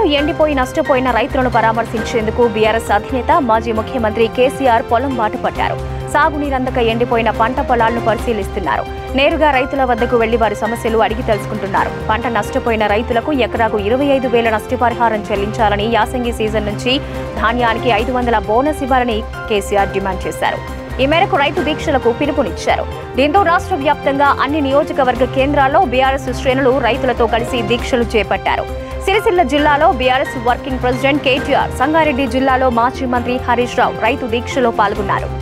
జిల్లాలో ఎండిపోయి నష్టపోయిన రైతులను పరామర్శించేందుకు బీఆర్ఎస్ అధినేత మాజీ ముఖ్యమంత్రి కేసీఆర్ పొలం బాట పట్టారు సాగునీరందక ఎండిపోయిన పంట పొలాలను పరిశీలిస్తున్నారు నేరుగా రైతుల వద్దకు వెళ్లి వారి సమస్యలు అడిగి తెలుసుకుంటున్నారు పంట నష్టపోయిన రైతులకు ఎకరాకు ఇరవై ఐదు వేల నష్టపరిహారం చెల్లించాలని యాసంగి సీజన్ నుంచి ధాన్యానికి ఐదు వందల బోనస్ ఇవ్వాలని కేసీఆర్ డిమాండ్ చేశారు ఈ మేరకు రైతు దీక్షలకు పిలుపునిచ్చారు దీంతో రాష్ట్ర వ్యాప్తంగా అన్ని నియోజకవర్గ కేంద్రాల్లో బీఆర్ఎస్ శ్రేణులు రైతులతో కలిసి దీక్షలు చేపట్టారు సిరిసిల్ల జిల్లాలో BRS working president KTR Sangareddy జిల్లాలో మాజీ మంత్రి హరీష్ రావు రైతు దీక్షలో పాల్గొన్నారు